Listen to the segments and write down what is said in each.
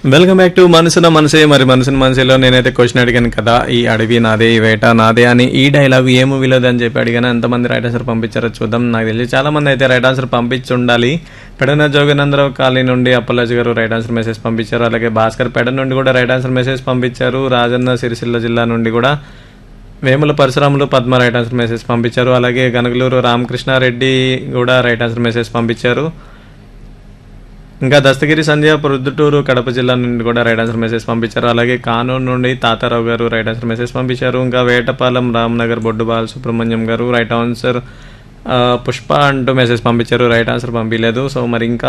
welcome back to మనసున మనసే మరి మనసున మనసేలో నేనైతే క్వశ్చన్ అడిగాను కదా ఈ అడవి నాదే ఈ వేట నాదే అని ఈ డైలాగ్ ఏ మూవీలో అని చెప్పి అడిగాను ఎంతమంది రైట్ ఆన్సర్ పంపించారో చూద్దాం నాకు తెలిసి చాలా మంది అయితే రైట్ ఆన్సర్ పంపించి ఉండాలి పెడన జోగనందరావు కాలనీ నుండి అప్పలాజు గారు రైట్ ఆన్సర్ మెసేజ్ పంపించారు అలాగే భాస్కర్ పెడ నుండి కూడా రైట్ ఆన్సర్ మెసేజ్ పంపించారు రాజన్న సిరిసిల్ల జిల్లా నుండి కూడా Vemula Parasuramulu Padma right answer message పంపించారు అలాగే గనగలూరు రామకృష్ణారెడ్డి కూడా రైట్ ఆన్సర్ మెసేజ్ పంపించారు ఇంకా దస్తగిరి సంధ్య ప్రొద్దుటూరు కడప జిల్లా నుండి కూడా రైట్ ఆన్సర్ మెసేజ్ పంపించారు అలాగే కానూరు నుండి తాతారావు గారు రైట్ ఆన్సర్ మెసేజ్ పంపించారు ఇంకా వేటపాలెం రామ్నగర్ బొడ్డు బాల సుబ్రహ్మణ్యం గారు రైట్ ఆన్సర్ ఆ, పుష్ప అంటూ మెసేజ్ పంపించారు రైట్ ఆన్సర్ పంపించలేదు సో మరి ఇంకా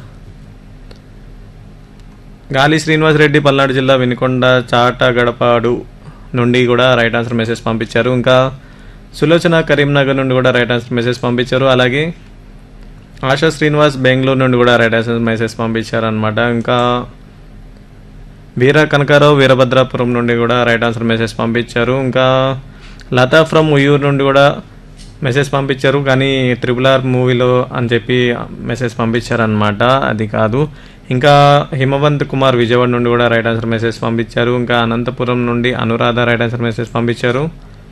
గాలి శ్రీనివాస్ రెడ్డి పల్నాడు జిల్లా వినుకొండ చాట గడపాడు నుండి కూడా రైట్ ఆన్సర్ మెసేజ్ పంపించారు ఇంకా సులోచన కరీంనగర్ నుండి కూడా రైట్ ఆన్సర్ మెసేజ్ పంపించారు అలాగే ఆశా శ్రీనివాస్ బెంగళూరు నుండి కూడా రైట్ ఆన్సర్ మెసేజ్ పంపించారు అనమాట ఇంకా వీర కనకారావు వీరభద్రాపురం నుండి కూడా రైట్ ఆన్సర్ మెసేజ్ పంపించారు ఇంకా లతా ఫ్రమ్ ఉయ్యూరు నుండి కూడా మెసేజ్ పంపించారు కానీ త్రిపుల్ ఆర్ మూవీలో అని చెప్పి మెసేజ్ పంపించారు అనమాట అది కాదు ఇంకా హిమవంత్ కుమార్ విజయవాడ నుండి కూడా రైట్ ఆన్సర్ మెసేజ్ పంపించారు ఇంకా అనంతపురం నుండి అనురాధ రైట్ ఆన్సర్ మెసేజ్ పంపించారు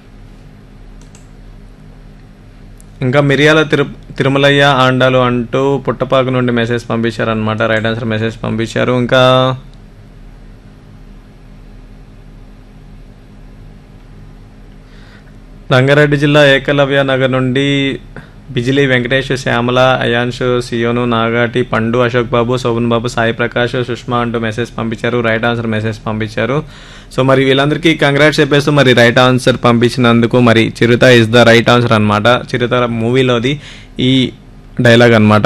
ఇంకా మిరియాల తిరు తిరుమలయ్య ఆండాలు అంటూ పుట్టపాకు నుండి మెసేజ్ పంపించారు అనమాట రైట్ ఆన్సర్ మెసేజ్ పంపించారు ఇంకా రంగారెడ్డి జిల్లా ఏకలవ్య నగర్ నుండి బిజిలీ వెంకటేష్ శ్యామల అయాన్ష్ సియోను నాగాటి పండు అశోక్ బాబు శోభన్ బాబు సాయి ప్రకాష్ సుష్మా అంటూ మెసేజ్ పంపించారు రైట్ ఆన్సర్ మెసేజ్ పంపించారు సో మరి వీళ్ళందరికీ కంగ్రాట్స్ చెప్పేస్తూ మరి రైట్ ఆన్సర్ పంపించినందుకు మరి Chirutha is the right answer అనమాట చిరుత మూవీలోది ఈ డైలాగ్ అనమాట